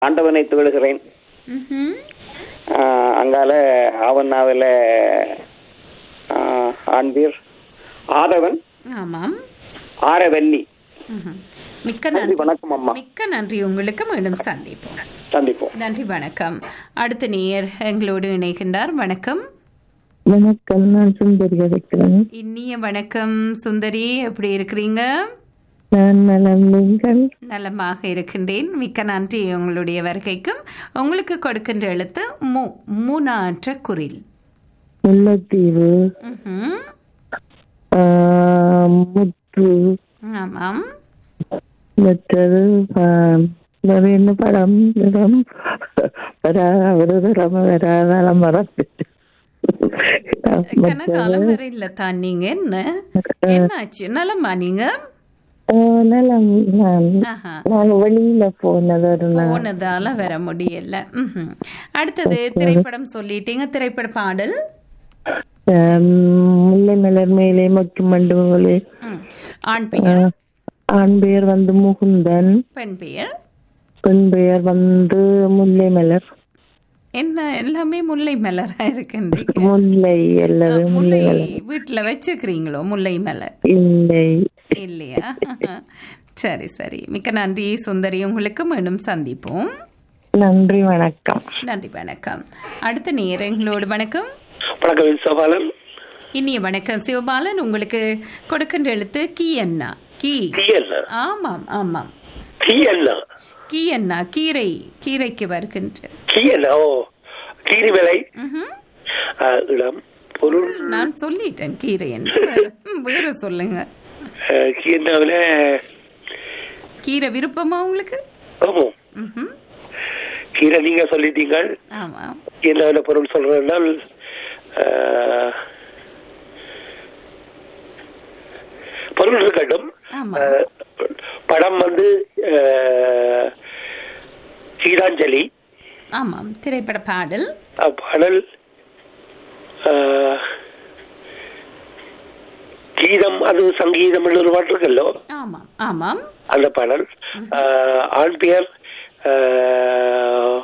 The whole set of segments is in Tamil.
ஆண்டவனை துகளுகிறேன் ம்ஹும். ஆஹ் அங்கால ஆவண்ணாவில் ஆண்பீர் ஆதவன் ஆமாம் ஆரவல்லி ம்ஹும். மிக்க நன்றி நன்றி வணக்கம் அம்மா மிக்க நன்றி உங்களுக்கு மீண்டும் சந்திப்போம் சந்திப்போம் நன்றி வணக்கம் அடுத்த நேயர் எங்களோடு இணைகின்றார் வணக்கம் வணக்கம் நான் சுந்தரி இருக்கிறேன் இனிய வணக்கம் சுந்தரி எப்படி இருக்கிறீங்க நான் நலம் நீங்கள் நலமாக இருக்கின்றேன் மிக்க நன்றி உங்களுடைய வருகைக்கும் உங்களுக்கு கொடுக்கின்ற எழுத்து மு மூணாற்ற குரில் முல்லைத்தீவு ம்ஹும். ஆஹ், முத்து ஆமாம் மற்றது ஆஹ், வேற என்ன படம் நிறம் வரா ஒரு தரம் வராதால மறந்துட்டு கனகாலம் வரை இல்ல தான் நீங்க என்ன என்னாச்சு நலமா நீங்க ஆஹ், நலம் நான் ஆஹா நான் வெளியில போனது ஒரு நாள் போனதால வர முடியல ம்ஹும். அடுத்தது திரைப்படம் சொல்லிட்டீங்க திரைப்பட பாடல் ஆஹ், முல்லை மலர் மேலே மொக்கு மண்டுகளே ம். ஆண் பெயர் ஆண் பெயர் வந்து முகுந்தன் பெண் பெயர் பெண் பெயர் வந்து முல்லை மலர் என்ன எல்லாமே முல்லை மலரா இருக்கின்றீங்க முல்லை அல்லது முல்லை முல்லை மலர் வீட்டுல வச்சுக்கிறீங்களோ முல்லை மலர் இல்லை இல்லையா சரி சரி மிக்க நன்றி சுந்தரி உங்களுக்கு மீண்டும் சந்திப்போம் நன்றி வணக்கம் நன்றி வணக்கம் அடுத்த நேரங்களோடு வணக்கம் வணக்கம் சபாலன் இனிய வணக்கம் சிவபாலன் உங்களுக்கு கொடுக்கின்ற எழுத்து கீ என்ன கீ டீ என்ன ஆமாம் ஆமாம் டீ என்ன கீ என்ன கீரை கீரைக்கு வருகின்ற டீ என்ன ஓ கீரி விலை ம்ஹும். இடம் பொருள் நான் சொல்லிட்டேன் கீரை என்று வேற- வேற சொல்லுங்க கீர்னாவில் கீரை விருப்பமா உங்களுக்கு ஆமாம் ம்ஹும். கீரை நீங்க சொல்லிட்டீங்க ஆமாம் கீர்னாவில் பொருள் சொல்றதுனால் பொருள் இருக்கட்டும் ஆமா. அஹ், படம் வந்து அஹ், கீதாஞ்சலி ஆமாம் திரைப்பட பாடல் அஹ், பாடல் அஹ், கீதம் அது சங்கீதம் என்று ஒரு பாட்டு இருக்குல்லோ ஆமாம் ஆமாம் அந்த பாடல் அஹ், ஆண் பெயர் அஹ்,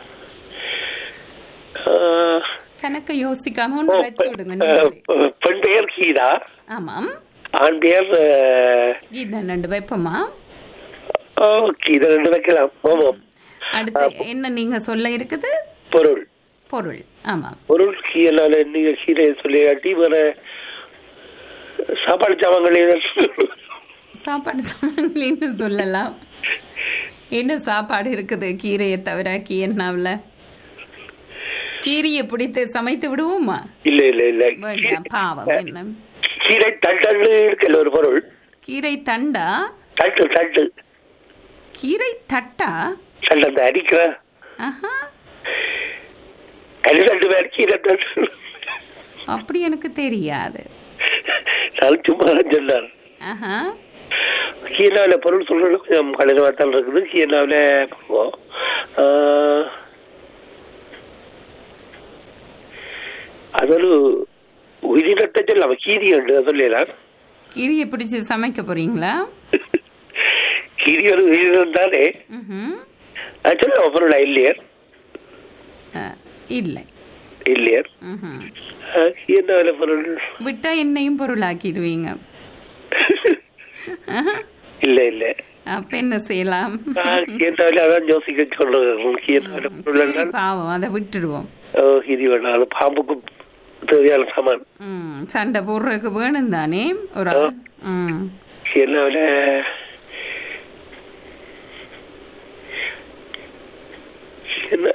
அஹ், கணக்க யோசிக்காம ஓ, ஒன்று வச்சு விடுங்க அஹ், நீங்களே. பெண் பெயர் கீதா ஆமாம் ஆண் பெயர் அஹ், கீதா ரெண்டு வைப்போமா ஓ, கீதா ரெண்டு வைக்கலாம் ஆமாம் அடுத்து என்ன நீங்க சொல்ல இருக்குது பொருள் பொருள் ஆமாம் பொருள் கீழால நீங்க கீரை சொல்லியாட்டி வேற சாப்பாடு சாமான்கள் ஏதாவது சாப்பாடு சாமான்களேன்னு சொல்லலாம் என்ன சாப்பாடு இருக்குது கீரையை தவிர கீரனாவில் கீரையை பிடித்து சமைத்து விடுவோமா இல்ல இல்ல இல்ல வேண்டாம் பாவம் என்ன கீரை தட்டு இருக்குல்ல ஒரு பொருள் கீரை தண்டா தட்டு தட்டு கீரை தட்டா தட்டு அந்த அடிக்கிற ஆஹா கறி தட்டு வேற கீரை தட்டு அப்படி எனக்கு தெரியாது நான் சும்மா தான் சொன்னார் ஆஹா கீழாவில் பொருள் சொல்றது கொஞ்சம் கடினமாக தான் இருக்குது கீழாவில் பண்ணுவோம் ஆஹ், அது ஒரு உயிரினத்தை சொல்லாம கீரி என்று சொல்லலாம் கீரையை பிடிச்சு சமைக்க போறீங்களா கீரி ஒரு உயிரினம் தானே ம்ஹும். நான் சொல்லுவேன் பொருளா இல்லையர் அஹ், இல்லை இல்லையர் ம்ஹும். என்ன பொருள் விட்டா என்னையும் பொருளாக்கிடுவீங்க ஆஹா. இல்ல இல்ல அப்ப என்ன செய்யலாம் கீர்னாவில் அதான் யோசிக்க சொல்றேன் கீர்னாவில் பொருள் கீரை என்றால் பாவம் அதை விட்டுடுவோம் ஓ, கீரி வேண்டாம் அது பாம்புக்கும் தேவையான சாமான் ம், சண்டை போடுறதுக்கு வேணும் தானே ஒரு ஆள் ம் கீர்னாவில் என்ன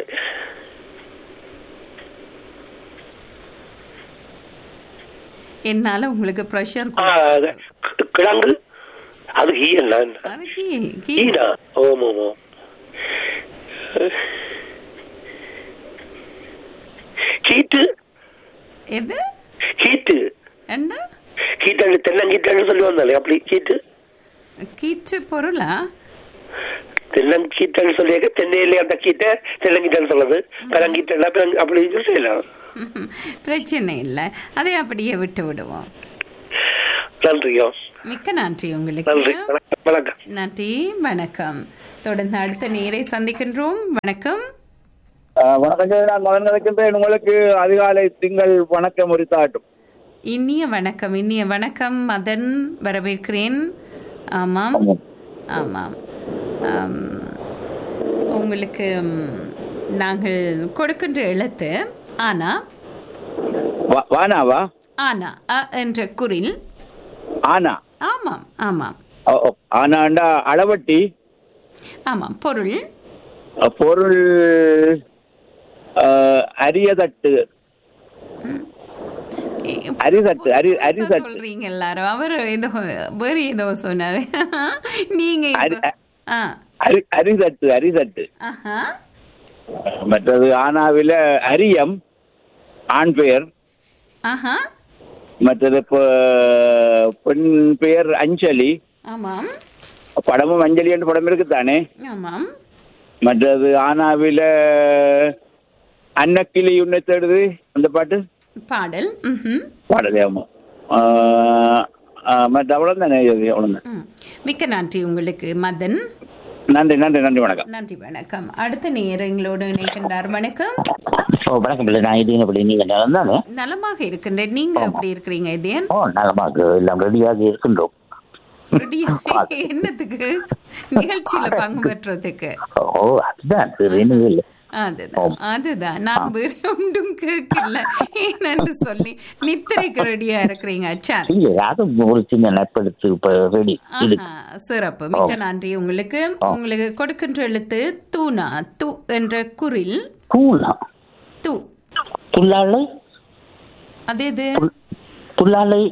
என்னால உங்களுக்கு ப்ரெஷர் ஆ, அது கி- கிழங்கு அது கீயன் நான் அது கீ கீ கீடா ஓம் ஓம் ஓம் கீட்டு எது கீட்டு என்ன கீட்டாண்டு தென்னங்கீட்டாண்டு சொல்லி வந்தாலே அப்படி கீட்டு கீச்சு பொருளா தென்னங்கீட்டாண்டு சொல்லியாக்க தென்னையிலே அந்த கீட்டை தென்னங்கீட்டான்னு சொல்லுது பழங்கீட்டா அப்படி இது செய்யலாம் பிரச்சனை இல்லை அதை அப்படியே விட்டு விடுவோம் நன்றியோ மிக்க நன்றி உங்களுக்கு நன்றி வணக்கம் வணக்கம் நன்றி வணக்கம் தொடர்ந்து அடுத்த நேரை சந்திக்கின்றோம் வணக்கம் வணக்கம் நான் மகன் நினைக்கின்றேன் உங்களுக்கு அதிகாலை திங்கள் வணக்கம் உரித்தாட்டும் இனிய வணக்கம் இனிய வணக்கம் மதன் வரவேற்கிறேன் ஆமாம் ஆமாம் ஆம். உங்களுக்கு ம், நாங்கள் கொடுக்கின்ற எழுத்து ஆனா வா- வானாவா ஆனா அ என்ற குரில் ஆனா ஆமாம் ஆமாம் ஓ, ஓ. ஆனாண்டா அளவட்டி ஆமாம் பொருள் அ, பொருள் அ, அரியதட்டு அரிதட்டு, அரி- புதுசா அரிதட்டு. சொல்றீங்க எல்லாரும் அவர் ஏதோ வேற ஏதோ சொன்னாரு நீங்க இப்ப- அரி- ஆ அரி அரிதட்டு அரிதட்டு ஆஹா மற்றது ஆனாவில அரியம் ஆண் பெயர் ஆஹா மற்றது பெ- பெண் பெயர் அஞ்சலி ஆமாம் படமும் அஞ்சலி என்று படம் இருக்குதானே ஆமாம் மற்றது ஆனாவில அன்னக்கிளி உன்னை தேடுது அந்த பாட்டு பாடல் ம்ஹும். பாடலே ஆமா மற்ற அவ்வளோதானே அவ்வளோதான் ம். மிக்க நன்றி உங்களுக்கு மதன் நன்றி நன்றி நன்றி வணக்கம் நன்றி வணக்கம் அடுத்த நேரங்களோடு இணைக்கின்றார் வணக்கம் ஓ வணக்கம் இல்லை நான் இது எப்படி நீங்க நலம் தானே நலமாக இருக்கின்றேன் நீங்க எப்படி இருக்கிறீங்க இதேன் ஓ நலமாக எல்லாம் ரெடியாக இருக்கின்றோம் ரெடியா என்னத்துக்கு நிகழ்ச்சியில பங்கு பெற்றதுக்கு ஓ அதுதான் வேறு என்ன இல்லை அதுதான் அதுதான் நான் வேற ஒன்றும் கேட்கல ஏனென்று சொல்லி நித்திரைக்கு ரெடியா இருக்கிறீங்க சரி இல்லை அது ஒரு சின்ன நட்பெடுத்து இப்போ ரெடி இது ஆஹா, சிறப்பு மிக்க நன்றி உங்களுக்கு உங்களுக்கு கொடுக்கின்ற எழுத்து தூணா து என்ற குரில் கூலா து துள்ளாலை அது எது துள்ளாலை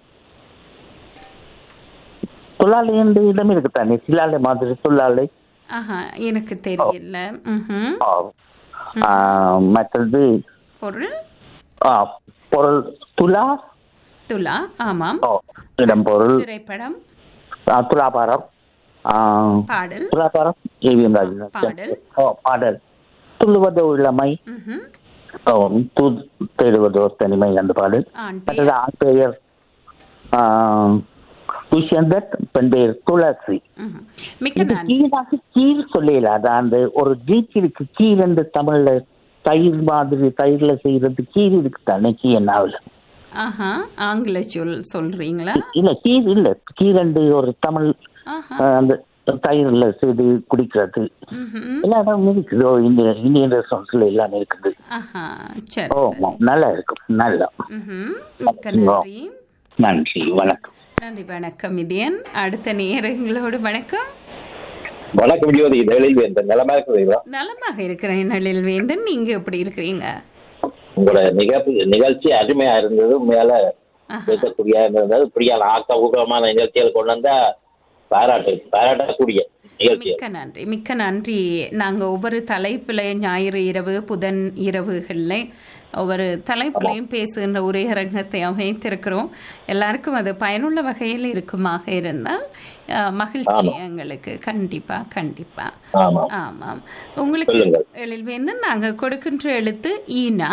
துள்ளாலை என்று இடம் இருக்குதானே சிலாலை மாதிரி துள்ளாலை ஆஹா எனக்கு தெரியல ம்ஹும். ஆ. ஆ, மற்றது பொருள் ஆ, பொருள் துலா துலா ஆமாம் ஓ இடம் பொருள் திரைப்படம் ஆ, துலாபாரம் ஆ, பாடல் துலாபாரம் ஏவிஎம் ராஜன் பாடல். ஓ பாடல் துள்ளுவதோ இளமை ம்ஹும். ஓ தூ தேடுவதோ தனிமை அந்த பாடல் ஆண் மற்றது பெயர் ஆண் பெயர் ஆ, துஷ்யந்தர் பெண் பெயர் துளசி ம்ஹும். மிக்க இது நன்றி கீழாக கீழ் சொல்லல அதான் அந்த ஒரு கீச் இருக்கு கீழ் என்று தமிழ்ல தயிர் மாதிரி தயிர்ல செய்யறது கீழ் இருக்கு தானே கீழ் நாவல் ஆஹா ஆங்கில சொல் சொல்றீங்களா இல்ல கீழ் இல்ல கீழண்டு ஒரு தமிழ் ஆஹா ஆ, அந்த தயிர்ல செய்து குடிக்கிறது ம்ஹும். எல்லா இடமும் இருக்குது ஓ, இந்திய இந்தியன் ரெஸ்டாரண்ட்ஸ்ல எல்லாமே இருக்குது ஆஹா சரி ஓ சரி நல்லா இருக்கும் நல்லா ம்ஹும். மிக்க நன்றி நன்றி வணக்கம் நன்றி வணக்கம் இதயன் அடுத்த நேரங்களோடு வணக்கம் வணக்கம் ஜோதி இதழில் இந்த நிலமா இருக்கிறீங்களா நலமாக இருக்கிறேன் நளில் வேந்தன் நீங்க எப்படி இருக்கிறீங்க உங்களோட நிகழ்ச்சி நிகழ்ச்சி அருமையா இருந்தது மேல ஆஹா. பேசக்கூடிய இருந்தது இப்படியான ஆக்கபூர்வமான நிகழ்ச்சிகள் கொண்டு வந்தா பாராட்டு பாராட்டக்கூடிய நிகழ்ச்சி மிக்க நன்றி மிக்க நன்றி நாங்க ஒவ்வொரு தலைப்புல ஞாயிறு இரவு புதன் இரவுகள்ல ஒவ்வொரு தலைப்புலையும் பேசுகின்ற ஒரே அரங்கத்தை அமைத்திருக்கிறோம் எல்லாருக்கும் அது பயனுள்ள வகையில் இருக்குமாக இருந்தால் அஹ், மகிழ்ச்சி எங்களுக்கு கண்டிப்பா கண்டிப்பா ஆமா ஆமாம் உங்களுக்கு சொல்லுங்கள். எழில்வேந்தன் நாங்க கொடுக்கின்ற எழுத்து ஈனா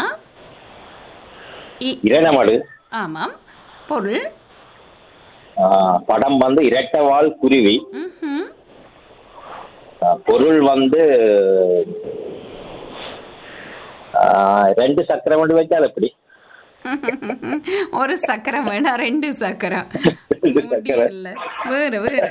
இ- இரணமாடு ஆமாம் பொருள் ஆஹ், படம் வந்து இரட்டைவால் குருவி ம்ஹும். ஆஹ், பொருள் வந்து ஆஹ், ரெண்டு சக்கரம் கொண்டு வச்சால் எப்படி ஒரு சக்கரம் வேணா ரெண்டு சக்கரம் ரெண்டு சக்கரம். முடியல வேற வேற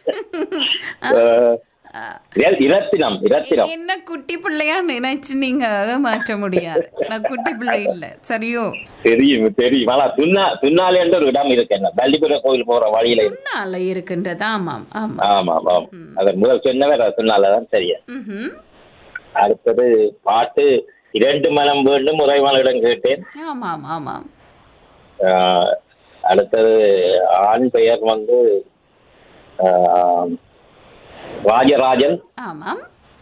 ஆஹ், இர- இரத்தினம் இரத்தினம் என்ன குட்டி பிள்ளையா நினைச்சு நீங்க மாற்ற முடியாது நான் குட்டி பிள்ளை இல்ல சரியோ தெரியும் தெரியும் ஆனா சுண்ணா சுண்ணாலே என்ற ஒரு இடம் இருக்கு என்ன பள்ளிபுர கோயில் போற வழியில இருக்கு முன்னால இருக்கின்றது ஆமாம் ஆமாம் ஆமா ஆமா அதன் முதல் சொன்னவர் சுண்ணாலதான் சரியா ம்ஹும். அடுத்தது பாட்டு இரண்டு மனம் வேண்டும் உறைவானிடம் கேட்டேன் ஆமாம் ஆமாம் ஆஹ், அடுத்தது ஆண் பெயர் வந்து ஆஹ், ராஜராஜன் ஆமாம்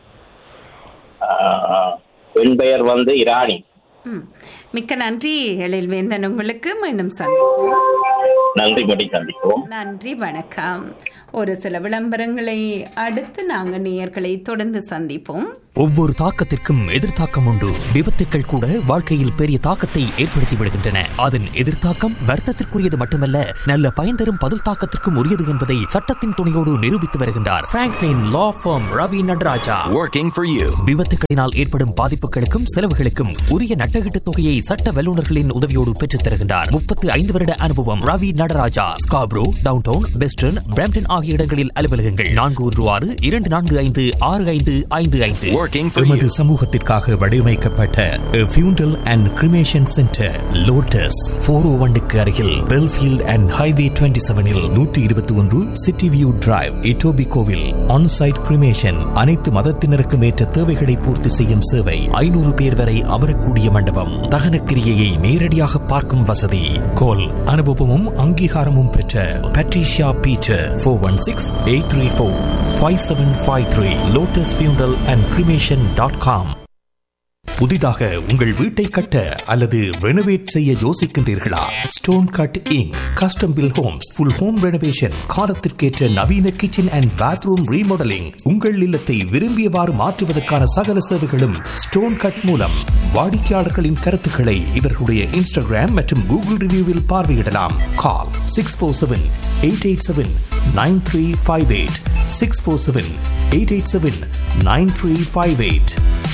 ஆஹ், பெண் பெயர் வந்து இராணி ம். மிக்க நன்றி எழில்வேந்தன் உங்களுக்கு மீண்டும் சந்திப்போம் நன்றி மணி சந்திப்போம் நன்றி வணக்கம் ஒரு சில விளம்பரங்களை அடுத்து நாங்கள் நேயர்களை தொடர்ந்து சந்திப்போம் ஒவ்வொரு தாக்கத்திற்கும் எதிர்த்தாக்கம் உண்டு விபத்துக்கள் கூட வாழ்க்கையில் பெரிய தாக்கத்தை ஏற்படுத்தி விடுகின்றன அதன் எதிர்த்தாக்கம் வர்த்தத்திற்குரியது மட்டுமல்ல நல்ல பயன் தரும் பதில் தாக்கத்திற்கும் உரியது என்பதை சட்டத்தின் துணையோடு நிரூபித்து வருகின்றார் Franklin law firm Ravi Nataraja Working for you. விபத்துகளினால் ஏற்படும் பாதிப்புகளுக்கும் செலவுகளுக்கும் உரிய நட்டகீட்டு தொகையை சட்ட வல்லுநர்களின் உதவியோடு பெற்றுத் தருகின்றார் முப்பத்து ஐந்து வருட அனுபவம் Ravi Nataraja Scarborough downtown western Brampton ஆகிய இடங்களில் அலுவலகங்கள் நான்கு ஒன்று ஆறு இரண்டு நான்கு ஐந்து ஆறு ஐந்து ஐந்து ஐந்து Working for எமது you. சமூகத்திற்காக வடிவமைக்கப்பட்ட funeral and cremation centre Lotus four O ஒன்னுக்கு அருகில் பெல்ஃபீல்ட் அண்ட் ஹைவே டுவெண்ட்டி செவனில் நூற்றி இருபத்தி ஒன்று சிட்டி வியூ டிரைவ் இட்டோபி கோவில் ஆன்சைட் கிரிமேஷன் அனைத்து மதத்தினருக்கும் ஏற்ற தேவைகளை பூர்த்தி செய்யும் சேவை ஐநூறு பேர் வரை அமரக்கூடிய மண்டபம் தகன கிரியையை நேரடியாக பார்க்கும் வசதி கோல் அனுபவமும் அங்கீகாரமும் பெற்ற Patricia Peter four one six eight three four five seven five three Lotus funeral and cremation dot com புதிதாக உங்கள் வீட்டை கட்ட அல்லது ரெனோவேட் செய்ய யோசிக்கின்றீர்களா Stone Cut Inc custom built homes full home renovation காலத்திற்கேற்ற நவீன கிச்சன் அண்ட் பாத்ரூம் ரீமாடலிங் உங்கள் இல்லத்தை விரும்பியவாறு மாற்றுவதற்கான சகல சேவைகளும் ஸ்டோன் கட் மூலம் வாடிக்கையாளர்களின் கருத்துக்களை இவர்களுடைய இன்ஸ்டாகிராம் மற்றும் கூகுள் ரிவ்யூவில் பார்வையிடலாம் call six four seven eight eight seven nine three five eight six four seven eight eight seven nine three five eight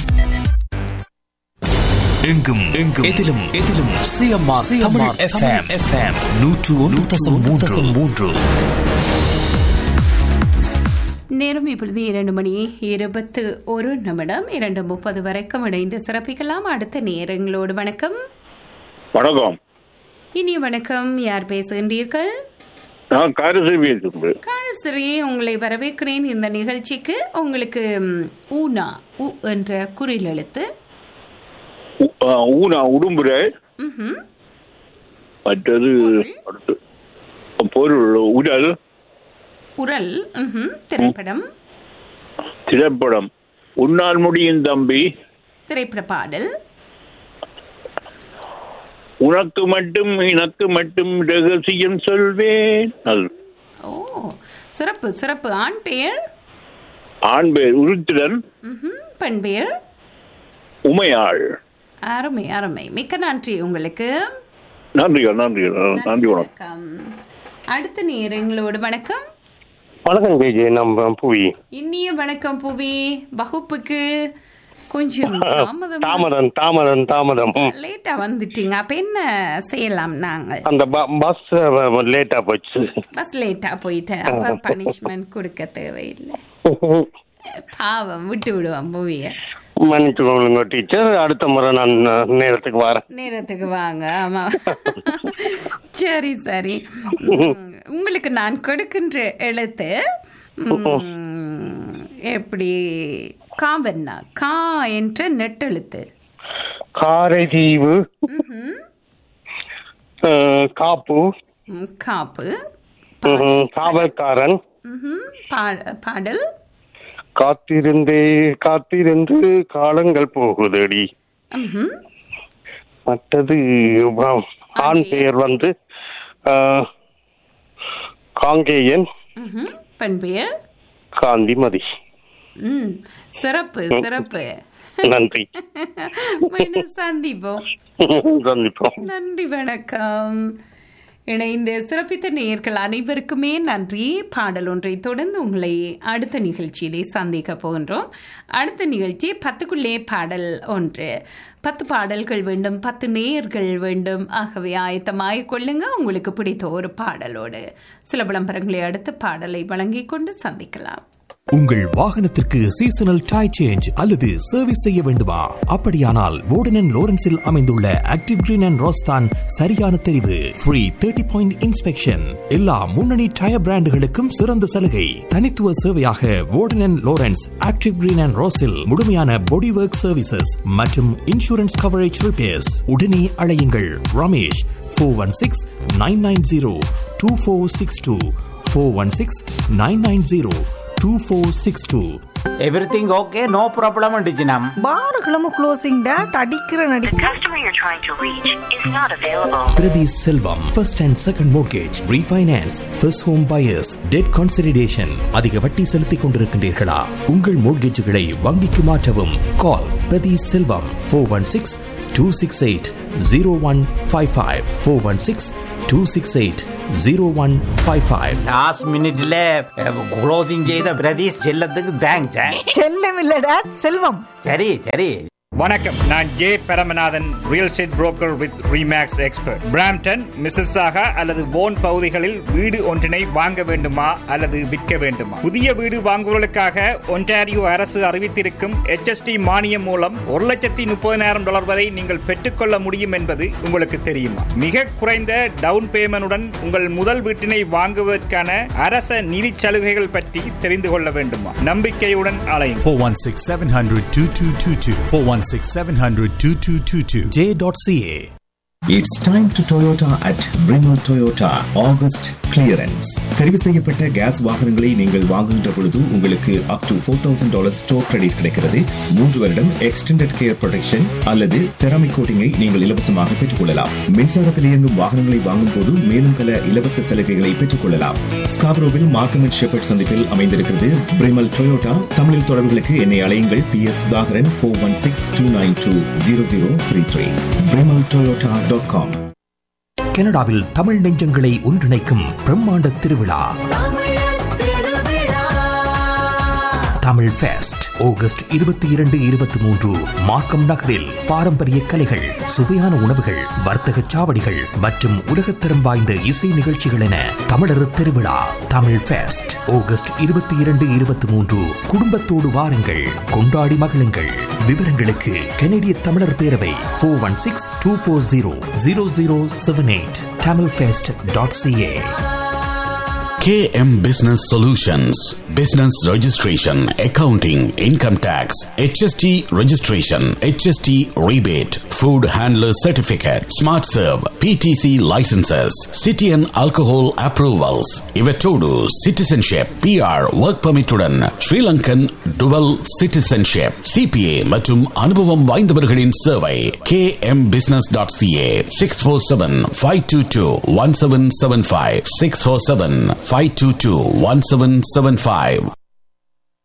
எங்கும் எங்கும் எதிலும் எதிலும் சிஎம்ஆர் தமிழ் எஃப்எம் எஃப்எம் நூற்று ஒன்று தசம் மூன்று தசம் மூன்று நேரம் இப்பொழுது இரண்டு மணி இருபத்து ஒரு நிமிடம் இரண்டு முப்பது வரைக்கும் இணைந்து சிறப்பிக்கலாம் அடுத்த நேரங்களோடு வணக்கம் வணக்கம் இனிய வணக்கம் யார் பேசுகின்றீர்கள் நான் காரசி பேசுகிறேன் காலஸ்ரீ உங்களை வரவேற்கிறேன் இந்த நிகழ்ச்சிக்கு உங்களுக்கு ம், ஊனா உ என்ற குறில் எழுத்து ஊனா உடும்புரை ம்ஹும். மற்றது அடுத்து பொருள் உடல் உரல் ம்ஹும். திரைப்படம் திரைப்படம் உன்னால் முடியும் தம்பி திரைப்பட பாடல் உனக்கு மட்டும் எனக்கு மட்டும் ரகசியம் சொல்வேன் அது ஓ சிறப்பு சிறப்பு ஆண் பெயர் ஆண் பேர் உருத்திரன் ம்ஹும். பெண் பெயர் உமையாள் அருமை அருமை மிக்க நன்றி உங்களுக்கு நன்றிகள் நன்றிகள் நன்றி வணக்கம் வணக்கம் அடுத்த நேரங்களோடு வணக்கம் வணக்கம் கேஜி நம்ம புவி இனிய வணக்கம் புவி வகுப்புக்கு கொஞ்சம் தாமதம் தாமதம் தாமதம் தாமதம் லேட்டா வந்துட்டீங்க அப்ப என்ன செய்யலாம் நாங்கள் அந்த ப- பஸ் லேட்டா போச்சு பஸ் லேட்டா போயிட்டேன் அப்ப பனிஷ்மெண்ட் கொடுக்க தேவையில்லை பாவம் விட்டு விடுவோம் புவிய மன்னிச்சுக்கோங்க டீச்சர் அடுத்த முறை நான் நேரத்துக்கு வரேன் நேரத்துக்கு வாங்க ஆமா சரி சரி உம், உங்களுக்கு நான் கொடுக்கின்ற எழுத்து உம், எப்படி காவன்னா கா என்ற நெட்டெழுத்து காரைதீவு ம்ஹும். அஹ், காப்பு உம், காப்பு ம்ஹும், காவல்காரன் ம்ஹும். பா- பாடல் காத்திருந்தே காத்திருந்து காலங்கள் போகுதடி ம்ஹும். மற்றது ஆம், ஆண் பெயர் வந்து அஹ், காங்கேயன் ம்ஹும். பெண் பெயர் காந்திமதி ம் சிறப்பு சிறப்பு நன்றி மீண்டும் சந்திப்போம் சந்திப்போம் நன்றி வணக்கம் இணைந்து சிறப்பித்த நேயர்கள் அனைவருக்குமே நன்றி பாடல் ஒன்றை தொடர்ந்து உங்களை அடுத்த நிகழ்ச்சியிலே சந்திக்க போகின்றோம் அடுத்த நிகழ்ச்சி பத்துக்குள்ளே பாடல் ஒன்று பத்து பாடல்கள் வேண்டும் பத்து நேயர்கள் வேண்டும் ஆகவே ஆயத்தமாகிக் கொள்ளுங்க உங்களுக்கு பிடித்த ஒரு பாடலோடு சில விளம்பரங்களை அடுத்து பாடலை வழங்கிக் கொண்டு சந்திக்கலாம் உங்கள் வாகனத்திற்கு சீசனல் டை சேஞ்ச் அல்லது சர்வீஸ் செய்ய வேண்டுமா அப்படியானால் வோர்டன் லோரன்ஸில் அமைந்துள்ள ஆக்டிவ் கிரீன் அண்ட் ரோஸ்தான் சரியான தெரிவு ஃப்ரீ தேர்ட்டி பாயிண்ட் இன்ஸ்பெக்ஷன் எல்லா முன்னணி டயர் பிராண்டுகளுக்கும் சிறந்த சலுகை தனித்துவ சேவையாக Warden Lawrence Active Green and ரோஸில் முழுமையான பாடி ஒர்க் சர்வீசஸ் மற்றும் இன்சூரன்ஸ் கவரேஜ் ரிப்பேர்ஸ் உடனே அழையுங்கள் Ramesh four one six nine nine zero two four six two four one six nine nine zero 2462 everything okay no problem டிஜினம் பாருகளும் க்ளோசிங் டேட் அடிக்கிற நடி Priti Selvam, first and second mortgage, refinance, first home buyers, debt consolidation. அதிக வட்டி செலுத்திக் கொண்டிருக்கின்றீர்களா உங்கள் மோட்கேஜுகளை வங்கிக்கு மாற்றவும் call Prathi Selvam four one six two six eight zero one five five four one six two six eight zero one five five last மினிட்ல க்ளோசிங் செய்த பிரதீஷ் செல்லத்துக்கு தேங்க்ஸ் செல்லம் இல்ல டேட் செல்வம் சரி சரி வணக்கம் நான் J Paramanathan real estate broker with Remax expert Brampton Mississauga அல்லது போன் பகுதிகளில் வீடு ஒன்றினை வாங்க வேண்டுமா அல்லது விற்க வேண்டுமா புதிய வீடு வாங்குவதற்காக ஒன்டாரியோ அரசு அறிவித்திருக்கும் HST மானியம் மூலம் ஒரு லட்சத்தி முப்பதினாயிரம் டாலர் வரை நீங்கள் பெற்றுக்கொள்ள முடியும் என்பது உங்களுக்கு தெரியுமா மிக குறைந்த டவுன் பேமெண்டுடன் உங்கள் முதல் வீட்டினை வாங்குவதற்கான அரச நிதி சலுகைகள் பற்றி தெரிந்து கொள்ள வேண்டுமா நம்பிக்கையுடன் அலையும் 416 700 2222. 416 700 2222. J.ca. It's time to Toyota at Brimmel Toyota August clearance. தெரிவு செய்யப்பட்ட கேஸ் வாகனங்களை நீங்கள் வாங்குகின்ற பொழுது உங்களுக்கு up to four thousand dollar store credit கிடைக்கிறது மூன்று வருடம் எக்ஸ்டெண்டட் கேர் ப்ரொடெக்ஷன் அல்லது செராமிக் கோட்டிங்கை நீங்கள் இலவசமாக பெற்றுக் கொள்ளலாம் மின்சாரத்தில் இயங்கும் வாகனங்களை வாங்கும் போது மேலும் பல இலவச சலுகைகளை பெற்றுக் கொள்ளலாம் ஸ்காப்ரோவில் மார்க்கம் அண்ட் ஷெப்பர்ட் சந்திப்பில் அமைந்திருக்கிறது பிரிமல் டொயோட்டா தமிழில் தொடர்புகளுக்கு என்னை அழையுங்கள் P S Sudhakaran four one six two nine two zero zero three three Brimell Toyota dot com கனடாவில் தமிழ் நெஞ்சங்களை ஒன்றிணைக்கும் பிரம்மாண்ட திருவிழா தமிழ் ஃபெஸ்ட் ஆகஸ்ட் இருபத்தி இரண்டு இருபத்தி மூன்று மார்க்கம் நகரில் பாரம்பரிய கலைகள் சுவையான உணவுகள் வர்த்தக சாவடிகள் மற்றும் உலகத்தரம் வாய்ந்த இசை நிகழ்ச்சிகள் என தமிழர் திருவிழா தமிழ் ஃபெஸ்ட் ஆகஸ்ட் இருபத்தி இரண்டு இருபத்தி மூன்று குடும்பத்தோடு வாருங்கள் கொண்டாடி மகிழுங்கள் விவரங்களுக்கு கனடிய தமிழர் பேரவை four one six two four zero zero zero seven eight Tamil fest dot CA KM Business Solutions Business Registration, Accounting, Income Tax, HST Registration, HST Rebate, Food Handler Certificate, Smart Serve, PTC Licenses, City and Alcohol Approvals, Ivetodu Citizenship, PR Work Permit உடன் Sri Lankan Dual Citizenship, CPA மற்றும் அனுபவம் வாய்ந்தவர்களின் சேவை kmbusiness.ca 647-522-1775 647 522-1775